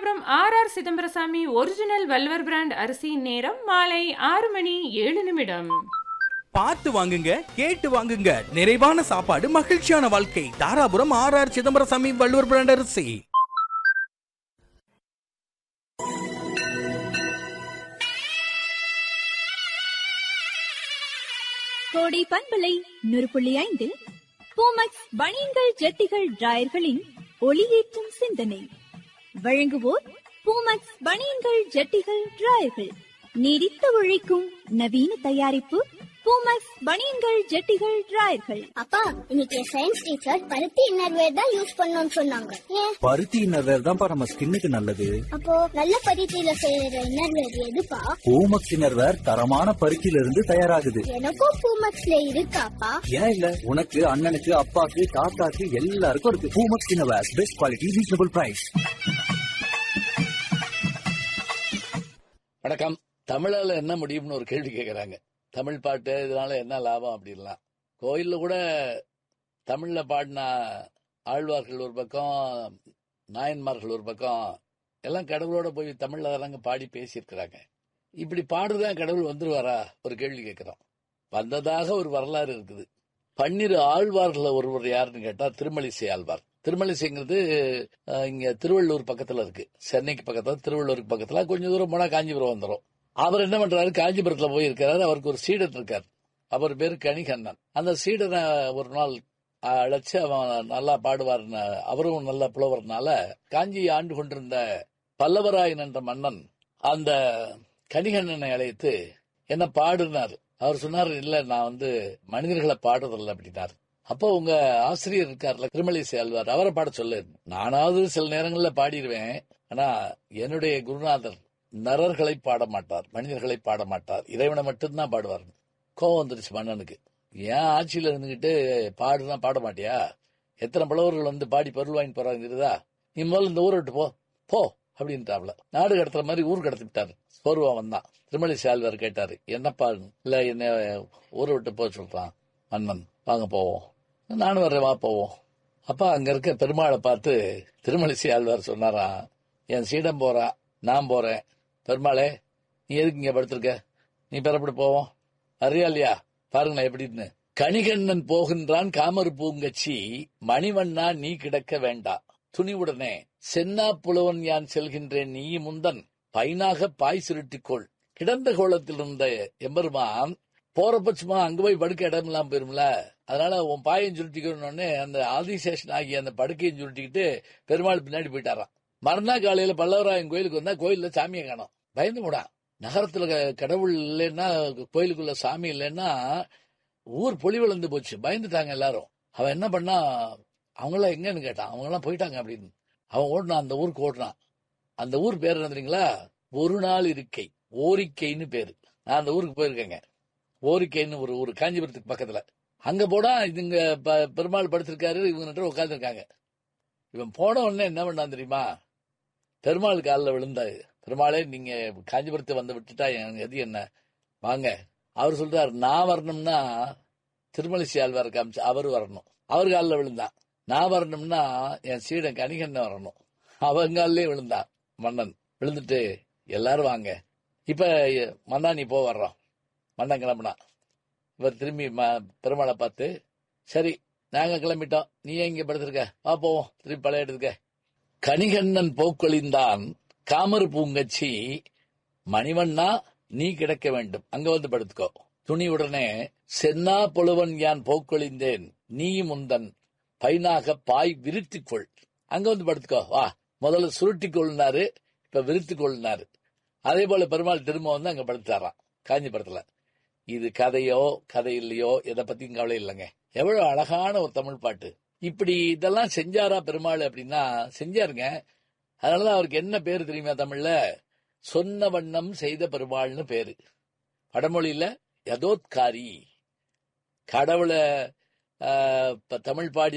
Dharapuram R R Chidambarasamy original Valluvar brand அரிசி நேரம் மாலை ஆறு மணி ஏழு நிமிடம் பார்த்து வாங்குங்க கேட்டு வாங்குங்க நிறைவான சாப்பாடு மகிழ்ச்சியான வாழ்க்கை Dharapuram R R Chidambarasamy Valluvar brand அரிசி கோடை பண்பலை நூறு புள்ளி ஐந்தில் பூமக்ஸ் பனியன்கள் ஜெட்டிகள் டிராயர்களின் ஒளியேற்றும் சிந்தனை வழங்குவோர் பூமக்ஸ் பனியன்கள் ஜெட்டிகள் டிராயர்கள் நீடித்து உழைக்கும் நவீன தயாரிப்பு பூமக்ஸ் பனியன்கள் ஜெட்டிகள் டிராயர்கள் அப்பா இன்னைக்கு சயின்ஸ் டீச்சர் பருத்தி இன்னர்வேர் தான் யூஸ் பண்ணணும்னு சொன்னாங்க ஏன் பருத்தி இன்னர்வேர் தான்ப்பா நம்ம ஸ்கின்னுக்கு நல்லது அப்போ நல்ல பருத்தியில செய்யற இன்னர்வேர் எதுப்பா பூமக்ஸ் இன்னர்வேர் தரமான பருத்தியில இருந்து தயாராகுது எனக்கும் பூமக்ஸ்ல இருக்காப்பா ஏன் இல்ல உனக்கு அண்ணனுக்கு அப்பாக்கு தாத்தாக்கு எல்லாருக்கும் இருக்கு Poomex innerwear best quality reasonable price வணக்கம் தமிழால என்ன முடியும்னு ஒரு கேள்வி கேட்கறாங்க தமிழ் பாட்டு இதனால என்ன லாபம் அப்படின்லாம் கோயில்ல கூட தமிழ்ல பாடின ஆழ்வார்கள் ஒரு பக்கம் நாயன்மார்கள் ஒரு பக்கம் எல்லாம் கடவுளோட போய் தமிழ்ல தானங்க பாடி பேசியிருக்கிறாங்க இப்படி பாடுதான் கடவுள் வந்துருவாரா ஒரு கேள்வி கேட்கிறோம் வந்ததாக ஒரு வரலாறு இருக்குது பன்னிரு ஆழ்வார்கள ஒருவர் யாருன்னு கேட்டா திருமலிசை ஆழ்வார் திருமலிசைங்கிறது அஹ், இங்க திருவள்ளூர் பக்கத்துல இருக்கு சென்னைக்கு பக்கத்துல திருவள்ளூருக்கு பக்கத்துல கொஞ்சம் தூரம் போனா காஞ்சிபுரம் வந்துடும் அவர் என்ன பண்றாரு காஞ்சிபுரத்துல போய் இருக்கிறாரு அவருக்கு ஒரு சீடர் இருக்கார் அவர் பேரு கணிகண்ணன் அந்த சீடனை ஒரு நாள் அழைச்சு அவன் நல்லா பாடுவார்னு அவரும் நல்ல புலவர்னால காஞ்சியை ஆண்டு கொண்டிருந்த பல்லவராயன் என்ற மன்னன் அந்த கணிகண்ணனை அழைத்து என்ன பாடுனார் அவர் சொன்னார் இல்ல நான் வந்து மனிதர்களை பாடுறதில்ல அப்படின்னாரு அப்போ உங்க ஆசிரியர் இருக்கார்ல திருமலிசை ஆழ்வார் அவரை பாட சொல்லு நானாவது சில நேரங்கள்ல பாடிடுவேன் ஆனா என்னுடைய குருநாதர் நரர்களை பாட மாட்டார் மனிதர்களை பாட மாட்டார் இறைவனை மட்டும்தான் பாடுவார் கோவம் வந்துருச்சு மன்னனுக்கு ஏன் ஆட்சியில இருந்துகிட்டு பாடுனா பாட மாட்டியா எத்தனை புலவர்கள் வந்து பாடி பொருள் வாங்கி போறாங்க தெரியுதா நீ முதல்ல இந்த ஊரை விட்டு போ போ அப்படின்ட்டாப்ல நாடு கடத்துற மாதிரி ஊர் கடத்தி விட்டாரு சோர்வா வந்தான் திருமலை சால்வார் கேட்டாரு என்னப்பா இல்ல என்ன ஊரை விட்டு போக சொல்றான் மன்னன் வாங்க போவோம் நானும் வர்றேன் வா போவோம் அப்பா அங்க இருக்க பெருமாளை பார்த்து திருமலிசை ஆழ்வார் சொன்னாராம் என் சீடம் போறா நான் போறேன் பெருமாளே நீ எதுக்கு இங்க படுத்திருக்க நீ பெறப்பட்டு போவோம் அறியா இல்லையா பாருங்களேன் எப்படின்னு கணிகண்ணன் போகின்றான் காமர் பூங்கச்சி மணிவண்ணா நீ கிடக்க வேண்டா துணிவுடனே சென்னா புலவன் யான் செல்கின்றேன் நீ முந்தன் பைனாக பாய் சுருட்டிக்கொள் கிடந்த கோலத்தில் இருந்த எம்பெருமான் போறப்ப சும்மா அங்க போய் படுக்க இடம் இல்லாம போயிரும்ல அதனால உன் பாயம் சுருட்டிக்கணும்னு அந்த ஆதிசேஷன் ஆகிய அந்த படுக்கையும் சுருட்டிக்கிட்டு பெருமாள் பின்னாடி போயிட்டாராம் மறுநாள் காலையில பல்லவராயன் கோயிலுக்கு வந்தா கோயில்ல சாமியை காணோம் பயந்து போடா நகரத்துல க- கடவுள் இல்லைன்னா கோயிலுக்குள்ள சாமி இல்லைன்னா ஊர் பொலி விழுந்து போச்சு பயந்துட்டாங்க எல்லாரும் அவன் என்ன பண்ணா அவங்களாம் எங்கன்னு கேட்டான் அவங்க எல்லாம் போயிட்டாங்க அப்படின்னு அவன் ஓடினான் அந்த ஊருக்கு ஓடினான் அந்த ஊர் பேர் என்ன தெரியுங்களா ஒரு நாள் இருக்கை ஓரிக்கைன்னு பேரு நான் அந்த ஊருக்கு போயிருக்கேங்க ஓரிக்கைன்னு ஒரு ஊர் காஞ்சிபுரத்துக்கு பக்கத்துல அங்க போனா இதுங்க ப- பெருமாள் படுத்திருக்காரு இவங்க உட்காந்துருக்காங்க இவன் போன உடனே என்ன பண்ணான் தெரியுமா பெருமாள் காலில் விழுந்தாரு பெருமாளே நீங்க காஞ்சிபுரத்தை வந்து விட்டுட்டா என் எது என்ன வாங்க அவர் சொல்றாரு நான் வரணும்னா திருமலிசை ஆழ்வார் காமிச்சு அவர் வரணும் அவர் காலில் விழுந்தான் நான் வரணும்னா என் சீடன் கணிகண்ணன் வரணும் அவன் காலிலே விழுந்தான் மன்னன் விழுந்துட்டு எல்லாரும் வாங்க இப்ப மன்னா நீ போ வர்றோம் மன்னன் கிளம்புனா இவர் திரும்பி ம- பெருமாளை பார்த்து சரி நாங்க கிளம்பிட்டோம் நீ ஏன் இங்க படுத்திருக்க வா போவோம் திரும்பி பழைய இடத்துக்கு கணிகண்ணன் போக்கொழிந்தான் காமர் பூங்கச்சி மணிவண்ணா நீ கிடக்க வேண்டும் அங்க வந்து படுத்துக்கோ துணி உடனே சென்னா புலவன் யான் போக்கொழிந்தேன் நீ முந்தன் பைனாக பாய் விரித்துக் கொள் அங்க வந்து படுத்துக்கோ வா முதல்ல சுருட்டிக் கொள்ளினாரு இப்ப விரித்துக் கொள்ளினாரு அதே போல பெருமாள் திரும்ப வந்து அங்க படுத்தாராம் காஞ்சிபுரத்துல இது கதையோ கதை இல்லையோ எதை பத்தியும் கவலை இல்லைங்க எவ்வளவு அழகான ஒரு தமிழ் பாட்டு இப்படி இதெல்லாம் செஞ்சாரா பெருமாள் அப்படின்னா செஞ்சாருங்க அதனாலதான் அவருக்கு என்ன பேரு தெரியுமா தமிழ்ல சொன்ன வண்ணம் செய்த பெருமாள்னு பேரு வடமொழியில யதோத்காரி கடவுளை ஆஹ், இப்ப தமிழ் பாடி